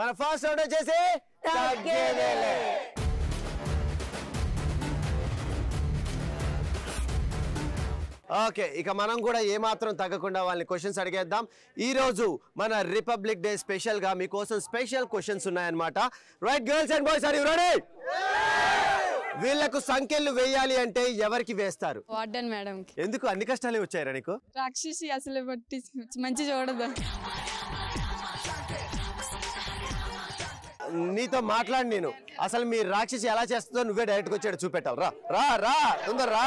మన first round వచ్చేసి తగ్గేదేలే. ఓకే ఇక మనం కూడా ఏమాత్రం తగ్గకుండా వాళ్ళని క్వశ్చన్స్ అడిగేద్దాం ఈ రోజు మన రిపబ్లిక్ డే స్పెషల్ గా మీకోసం స్పెషల్ క్వశ్చన్స్ ఉన్నాయన్నమాట right girls and boys are you ready వీళ్ళకు సంఖ్యలు వేయాలి అంటే ఎవరికి వేస్తారు వార్డెన్ మేడం కి ఎందుకు అన్ని కష్టాలే వచ్చాయరా నీకు రాక్షసి అసలు బట్టి మంచి చూడదు నీతో మాట్లాడి నేను అసలు మీ రాక్షసి ఎలా చేస్తుందో నువ్వే డైరెక్ట్గా వచ్చాడు చూపెట్టావు రా రా రా తొందర రా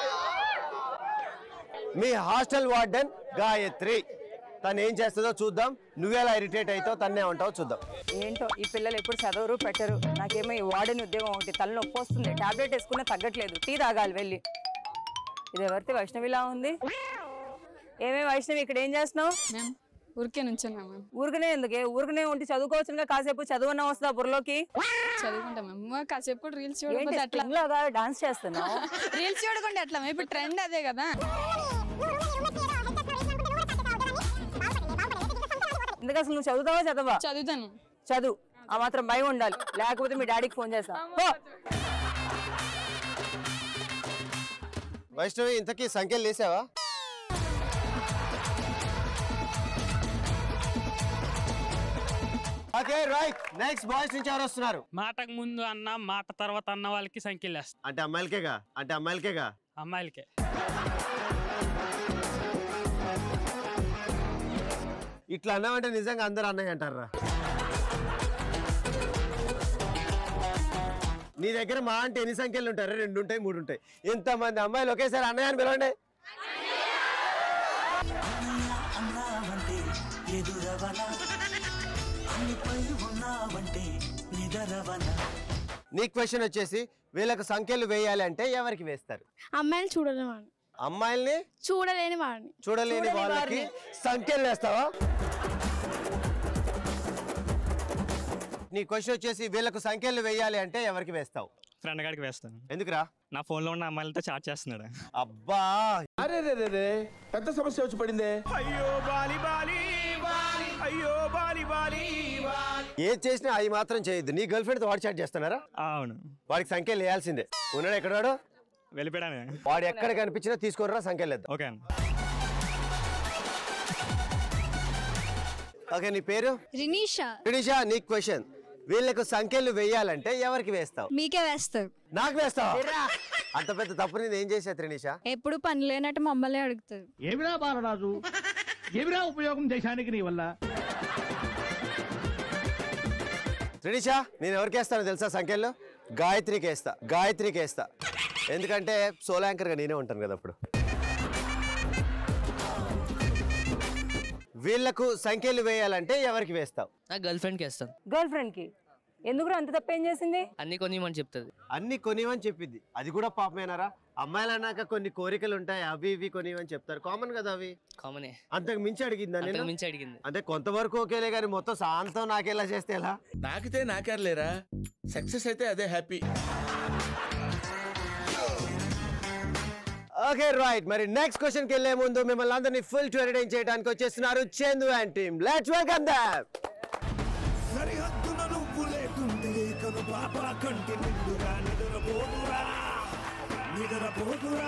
మీ హాస్టల్ వార్డెన్ గాయత్రి తను ఏం చేస్తుందో చూద్దాం నువ్వెలా ఇరిటేట్ అవుతావు తన్నే ఉంటావు చూద్దాం ఏంటో ఈ పిల్లలు ఎప్పుడు చదవరు పెట్టరు నాకేమో ఈ వార్డెన్ ఉద్యోగం ఒకటి తలనొప్పి వస్తుంది టాబ్లెట్ వేసుకున్నా తగ్గట్లేదు టీ తాగాలి వెళ్ళి ఇది ఎవరిది వైష్ణవిలా ఉంది ఏమే వైష్ణవి ఇక్కడ ఏం చేస్తున్నావు మ్యామ్ ఊరికే నుంచున్నా మ్యామ్ ఊరికనే ఎందుకే ఊరికనే ఉండి చదువుకోవచ్చుగా కాసేపు చదువున్నా వస్తుందా బుర్రలోకి చదువుకుంటాం మ్యామ్ కాసేపు రీల్స్ ఏంటి చూడకపోతే అట్లా spring లాగా డాన్స్ చేస్తున్నావు రీల్స్ చూడకుండా అట్లా ఇప్పుడు ట్రెండ్ అదే కదా ఎందుకు అసలు నువ్వు చదువుతావా చదవా చదువుతాను చదువు ఆ మాత్రం భయం ఉండాలి లేకపోతే మీ డాడీకి ఫోన్ చేస్తా పో. వైష్ణవి ఇంతకీ సంఖ్యలు లేసావా ఓకే రైట్ నెక్స్ట్ బాయ్స్ నుంచి ఎవరు వస్తున్నారు మాటకు ముందు అన్న మాట తర్వాత అన్న వాళ్ళకి సంఖ్యలు వేస్తాం అంటే అమ్మాయిలకేగా అంటే అమ్మాయిలకేగా అమ్మాయిలకే ఇట్లా అన్నామంటే నిజంగా అందరు అన్నయ్య అంటారా నీ దగ్గర మా అంటే ఎన్ని సంఖ్యలు ఉంటారు రెండు ఉంటాయి మూడు ఉంటాయి ఎంతమంది అమ్మాయిలు ఒకేసారి అన్నయ్య అని పిలవండి అన్నావంటే ఎదురవన అన్నిపై ఉన్నావంటే నిదరవన నీ క్వశ్చన్ వచ్చేసి వీళ్ళకి సంఖ్యలు వేయాలి అంటే ఎవరికి వేస్తారు అమ్మాయిని చూడలేని వాడిని అమ్మాయిల్ని చూడలేని వాడిని చూడలేని వాళ్ళకి సంఖ్యలు వేస్తావా నీ క్వశ్చన్ వచ్చేసి వీళ్ళకు సంఖ్యలు వేయాలి అంటే ఎవరికి వేస్తావు ఫ్రెండ్ గాడికి వేస్తాను ఎందుకురా నా ఫోన్లో ఉన్న అమ్మాయిలతో చాట్ చేస్తున్నాడు అబ్బా అరే రే రే రే పెద్ద సమస్య వచ్చి పడిందే ఏం చేసినా అవి మాత్రం చేయొద్దు నీ గర్ల్ ఫ్రెండ్ వాడు చాట్ చేస్తున్నారా ఆ, అవును వాడికి సంఖ్యలు వేయాల్సిందే ఉన్నాడు ఎక్కడ వాడు వెళ్ళిపోయాను వాడు ఎక్కడ కనిపించినా తీసుకోర్రా సంఖ్యలు వేద్దాం ఓకే అన్న ఓకే నీ పేరు రినీషా ఫినిషా నీ క్వశ్చన్ వీళ్ళకు సంఖ్యలు వేయాలంటే ఎవరికి వేస్తావు మీకే వేస్తారు నాకు వేస్తావా అంత పెద్ద తప్పు నేను ఏం చేసా త్రినిషా ఎప్పుడు పని లేనట్టు మమ్మల్ని అడుగుతారు ఏమిరా బాలరాజు ఏమిరా ఉపయోగం దేశానికి నీ వల్ల త్రినిషా నేను ఎవరికి వేస్తానో తెలుసా సంఖ్యల్లో గాయత్రికి వేస్తా గాయత్రికి వేస్తా ఎందుకంటే సోలో యాంకర్గా నేనే ఉంటాను కదా అప్పుడు వీళ్ళకు సంఖ్యలు వేయాలంటే ఎవరికి వేస్తావు నా గర్ల్ ఫ్రెండ్కి వేస్తాను గర్ల్ ఫ్రెండ్ కి ఎందుకు అంత తప్పేం చేసింది అన్ని కొనిమని చెప్తుంది అన్ని కొనివని చెప్పింది అది కూడా పాపమేనారా అమ్మాయిలు అన్నాక కొన్ని కోరికలు ఉంటాయి అవి ఇవి కొనివని చెప్తారు కామన్ కదా అవి కామనే అంతకు మించి అడిగిందా నేను అంతకు మించి అడిగింది అంటే కొంతవరకు ఓకేలే కానీ మొత్తం శాంతం నాకెలా చేస్తే ఎలా నాకితే నాకేర్లేరా సక్సెస్ అయితే అదే హ్యాపీ ఓకే రైట్ మరి నెక్స్ట్ క్వశ్చన్ కి వెళ్లే ముందు మిమ్మల్ని అందరినీ ఫుల్ టు ఎంటర్టైన్ చేయడానికి వచ్చేస్తున్నారు Chandu and team let's welcome them సరిహద్దున నువ్వు లేకుంటే కను పాప కంటి నిండుగా నిద్రపోదురా నిద్రపోదురా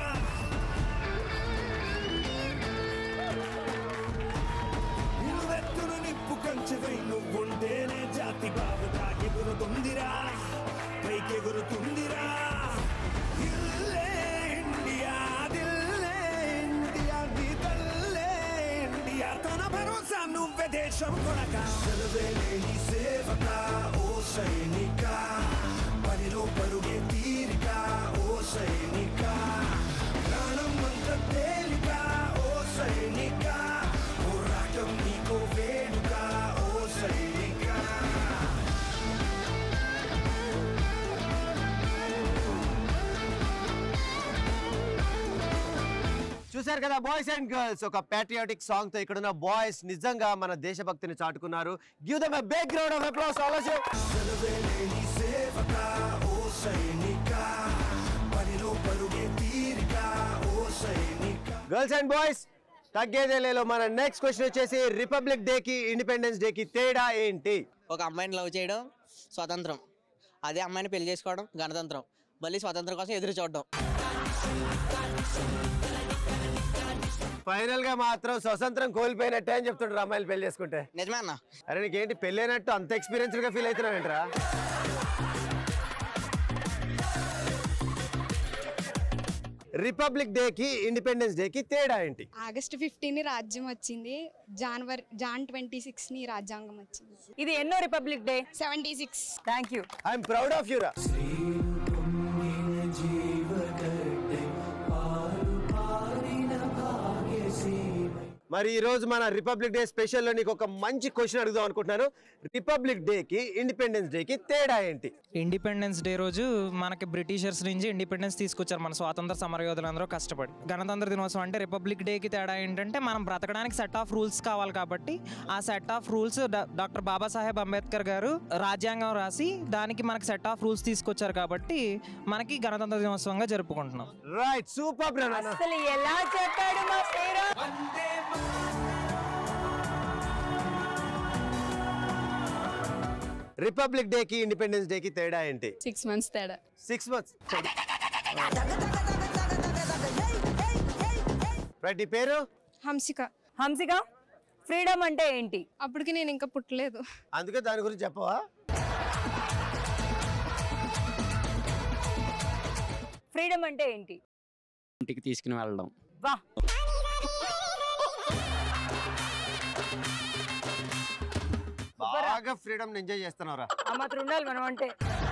నిలువెత్తును నిప్పు కంచెవై నువ్వుంటేనే జాతి బాబుగా ఎగురుతుందిరా పైకెగురుతుందిరా ఇల్లే ఇండియా దిల్లే ఇండియా నీ తల్లే ఇండియా తన భరోసా నువ్వే దేశం కొనక సెలవే లేని సేవక ఓ సైనిక పనిలో పరుగే తీరిక ఓ సైనిక ప్రాణం అంత తేలిక ఓ సైనిక పోరాటం నీకో వేడుక ఓ సైనిక చూశారు కదా బాయ్స్ అండ్ గర్ల్స్ ఒక ప్యాట్రియాటిక్ సాంగ్ తో ఇక్కడ ఉన్న బాయ్స్ నిజంగా మన దేశభక్తిని చాటుకున్నారు give them a big round of applause also సెలవే లేని సేవక ఓ సైనిక పనిలో పరుగే తీరిక ఓ సైనిక గర్ల్స్ అండ్ బాయ్స్ తగ్గేదేలేలో మన నెక్స్ట్ క్వశ్చన్ వచ్చేసి రిపబ్లిక్ డే కి ఇండిపెండెన్స్ డే కి తేడా ఏంటి ఒక అమ్మాయిని లవ్ చేయడం స్వతంత్రం అదే అమ్మాయిని పెళ్లి చేసుకోవడం గణతంత్రం మళ్ళీ స్వతంత్రం కోసం ఎదురు చూడడం ఫైనల్ గా మాత్రం స్వతంత్రం కోల్పోయినట్టే అని చెప్తుంటారు అమ్మాయిలు పెళ్లి చేసుకుంటే నిజమే అన్న అరే నీకేంటి పెళ్ళైనట్టు అంత ఎక్స్పీరియన్స్డ్ గా ఫీల్ అవుతున్నావేంట్రా రిపబ్లిక్ డే కి ఇండిపెండెన్స్ డే కి తేడా ఏంటి ఆగస్టు ఫిఫ్టీన్ రాజ్యం వచ్చింది జాన్వరి జాన్ ట్వంటీ సిక్స్ ని రాజ్యాంగం వచ్చింది ఇది ఎన్నో Republic Day seventy six thank you I'm proud of యూరా మరి ఈ రోజు మన రిపబ్లిక్ డే స్పెషల్ లో నీకు ఒక మంచి క్వశ్చన్ అడుగుదాం అనుకుంటున్నాను రిపబ్లిక్ డే కి ఇండిపెండెన్స్ డే కి తేడా ఏంటి ఇండిపెండెన్స్ డే రోజు మనకి బ్రిటిషర్స్ నుంచి ఇండిపెండెన్స్ తీసుకొచ్చారు మన స్వాతంత్ర సమరయోధులందరూ కష్టపడి గణతంత్ర దినోత్సవం అంటే రిపబ్లిక్ డేకి తేడా ఏంటంటే మనం బ్రతకడానికి సెట్ ఆఫ్ రూల్స్ కావాలి కాబట్టి ఆ set of rules doctor Babasaheb Ambedkar గారు రాజ్యాంగం రాసి దానికి మనకి సెట్ ఆఫ్ రూల్స్ తీసుకొచ్చారు కాబట్టి మనకి గణతంత్ర దినోత్సవంగా జరుపుకుంటున్నాం రైట్ సూపర్ అసలు ఎలా చెప్పాడు మా పేరు రిపబ్లిక్ డే కి ఇండిపెండెన్స్ డే కి తేడా ఏంటి సిక్స్ మంత్స్ తేడా సిక్స్ మంత్స్ రైట్ ఈ పేరు హంసిక హంసిక ఫ్రీడమ్ అంటే ఏంటి అప్పటికి నేను ఇంకా పుట్టలేదు అందుకే దాని గురించి చెప్పవా ఫ్రీడమ్ అంటే ఏంటి ఇంటికి తీసుకుని వెళ్ళడం వా బాగా ఫ్రీడమ్ ఎంజాయ్ చేస్తున్నారా ఆ మాత్రం ఉండాలి మనం అంటే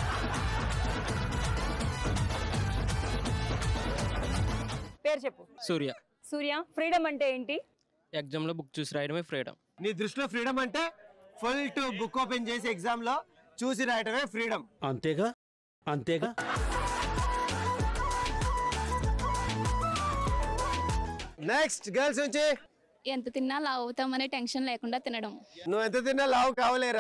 పేరు చెప్పు సూర్య సూర్య ఫ్రీడమ్ అంటే ఏంటి ఎగ్జామ్లో బుక్ చూసి రాయడమే ఫ్రీడమ్ నీ దృష్టిలో ఫ్రీడమ్ అంటే ఫుల్ టు బుక్ ఓపెన్ చేసి ఎగ్జామ్ లో చూసి రాయటమే ఫ్రీడమ్ అంతేగా అంతేగా నెక్స్ట్ గర్ల్స్ నుంచి ఎంత తిన్నా లావు అవుతామనే టెన్షన్ లేకుండా తినడం నువ్వు ఎంత తిన్నా లావు కావలేరా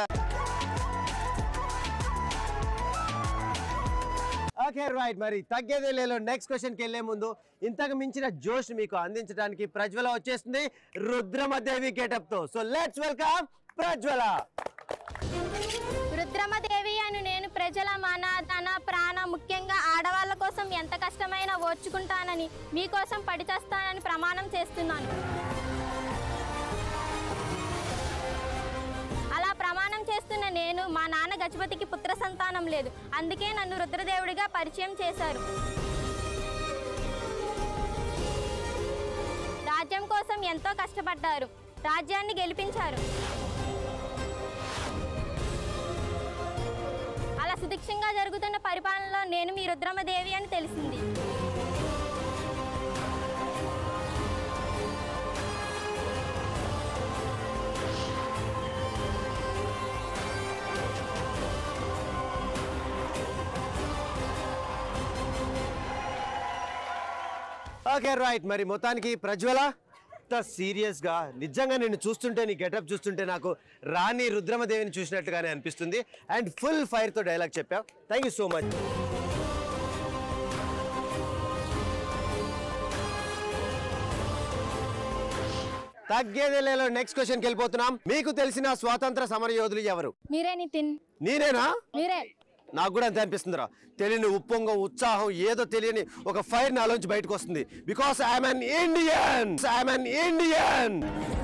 ఓకే రైట్ మరి తగ్గేదే లేలో నెక్స్ట్ క్వశ్చన్కి వెళ్ళే ముందు ఇంతకు మించిన జోష్ మీకు అందించడానికి ప్రజ్వల వచ్చేస్తుంది రుద్రమదేవి గెటప్ తో so let's welcome Prajwala Rudramadevi అని నేను ప్రజల మన ధన ప్రాణ ముఖ్యంగా ఆడవాళ్ళ కోసం ఎంత కష్టమైనా ఓర్చుకుంటానని మీకోసం పడిచేస్తానని ప్రమాణం చేస్తున్నాను అలా ప్రమాణం చేస్తున్న నేను మా నాన్న గజపతికి పుత్ర సంతానం లేదు అందుకే నన్ను రుద్రదేవుడిగా పరిచయం చేశారు రాజ్యం కోసం ఎంతో కష్టపడ్డారు రాజ్యాన్ని గెలిపించారు అలా సుదీక్షంగా జరుగుతున్న పరిపాలనలో నేను మీ రుద్రమదేవి అని తెలిసింది ఓకే రైట్ మరి మొత్తానికి ప్రజ్వల ఇంత సీరియస్ గా నిజంగా నేను చూస్తుంటే నీ గెటప్ చూస్తుంటే నాకు రాణి రుద్రమదేవిని చూసినట్టుగానే అనిపిస్తుంది అండ్ ఫుల్ ఫైర్ తో డైలాగ్ చెప్పావు థ్యాంక్ యూ సో మచ్ తగ్గేదేలేలో నెక్స్ట్ క్వశ్చన్కి వెళ్ళిపోతున్నాం మీకు తెలిసిన స్వాతంత్ర సమర యోధులు ఎవరు మీరే నితిన్ నేనేనా మీరే నాకు కూడా అంతే అనిపిస్తుందిరా తెలియని ఉప్పొంగ ఉత్సాహం ఏదో తెలియని ఒక ఫైర్ నాలోంచి బయటకు వస్తుంది because I'm an Indian I'm an Indian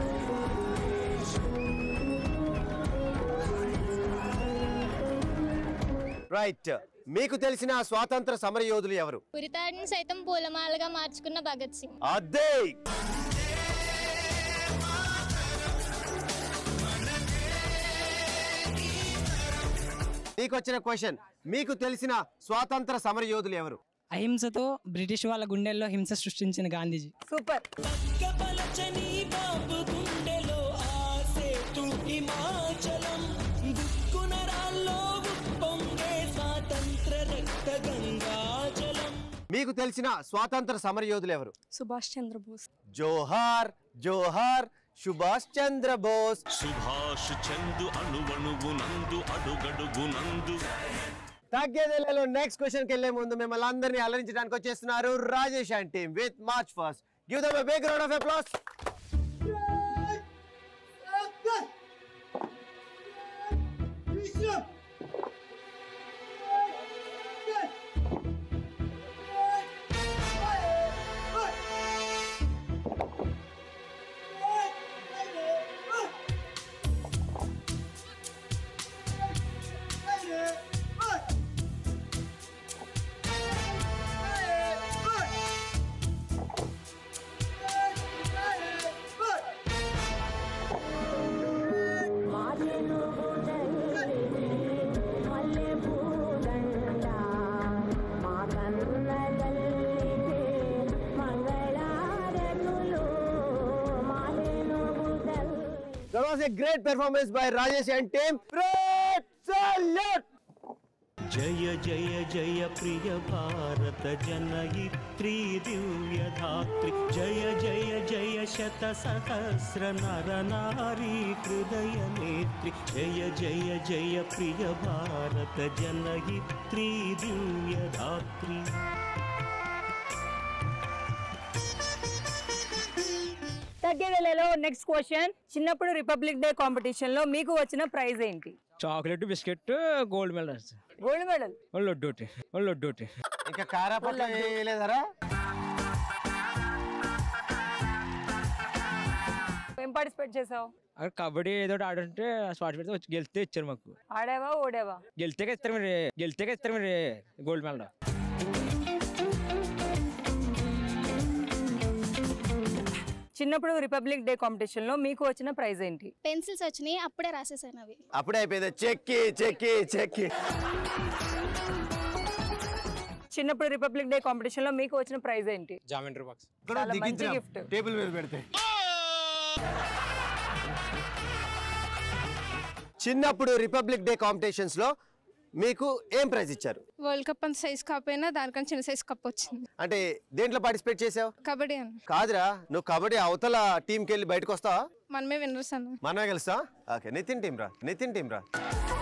right మీకు తెలిసిన స్వాతంత్ర సమర యోధులు ఎవరు ఉరితాడిని సైతం పూలమాలగా మార్చుకున్న భగత్ సింగ్ అదే మీకు వచ్చిన క్వశ్చన్ మీకు తెలిసిన స్వాతంత్ర సమర యోధులు ఎవరు అహింసతో బ్రిటిష్ వాళ్ళ గుండెల్లో హింస సృష్టించిన గాంధీజీ సూపర్ పలచని బాబు గుండెలో ఆసేతు హిమాచలం దుక్కున రాల్లో ఉప్పొంగే స్వాతంత్ర రక్త గంగాజలం మీకు తెలిసిన స్వాతంత్ర సమర యోధులు ఎవరు సుభాష్ చంద్రబోస్ జోహార్ జోహార్ సుభాష్ చంద్ర బోస్ సుభాష్ చందు అణువణువునందు అడుగడుగునందు తగ్గేదేలో నెక్స్ట్ క్వశ్చన్ కి వెళ్లే ముందు మిమ్మల్ని అందరినీ అలరించడానికి వచ్చేస్తున్నారు Rajesh and team with March first give them big round of applause was a great performance by Rajesh and team great salute జయ జయ జయ ప్రియ భారత జనయిత్రీ దివ్యధాత్రి జయ జయ జయ శత సహస్ర నర నారీ హృదయ నేత్రి జయ జయ జయ ప్రియ భారత జనయిత్రీ దివ్యధాత్రి తగ్గేవేళలో నెక్స్ట్ క్వశ్చన్ చిన్నప్పుడు రిపబ్లిక్ డే కాంపిటీషన్ లో మీకు వచ్చిన ప్రైజ్ ఏంటి chocolate biscuit gold medal gold medal laddu ఒకటి లడ్డు ఒకటి ఇంకా కారాపట్ల వేయలేదరా ఏం పార్టిసిపేట్ చేసావు అక్కడ కబడ్డీ ఏదో ఒకటి ఆడుంటే స్పాట్ పెడితే వచ్చి గెలిస్తే ఇచ్చారు మాకు ఆడావా ఓడావా గెలితే ఇస్తారు మీరు గెలితే ఇస్తారు మీరు గోల్డ్ మెడల్ చిన్నప్పుడు రిపబ్లిక్ డే కాంపిటీషన్ లో మీకు వచ్చిన ప్రైజ్ ఏంటి పెన్సిల్స్ వచ్చినాయి అప్పుడే రాసేసాను అవి అప్పుడే అయిపోయింది చెక్కి చెక్కి చెక్కి చిన్నప్పుడు రిపబ్లిక్ డే కాంపిటీషన్ లో మీకు వచ్చిన ప్రైజ్ ఏంటి జామెంట్రీ బాక్స్ చాలా మంచి గిఫ్ట్ టేబుల్ మీద పెడితే చిన్నప్పుడు రిపబ్లిక్ డే కాంపిటీషన్స్ లో మీకు ఏం ప్రైజ్ ఇచ్చారు వరల్డ్ కప్ అంత సైజ్ కాకపోయినా దానికన్నా చిన్న సైజ్ కప్ వచ్చింది అంటే దేంట్లో పార్టిసిపేట్ చేసావు కబడ్డీ అన్న కాదురా నువ్వు కబడ్డీ అవతల టీంకి వెళ్ళి బయటకు వస్తావా మనమే విన్నర్స్ అన్న మనమే గెలుస్తా ఓకే నితిన్ టీం రా నితిన్ టీం రా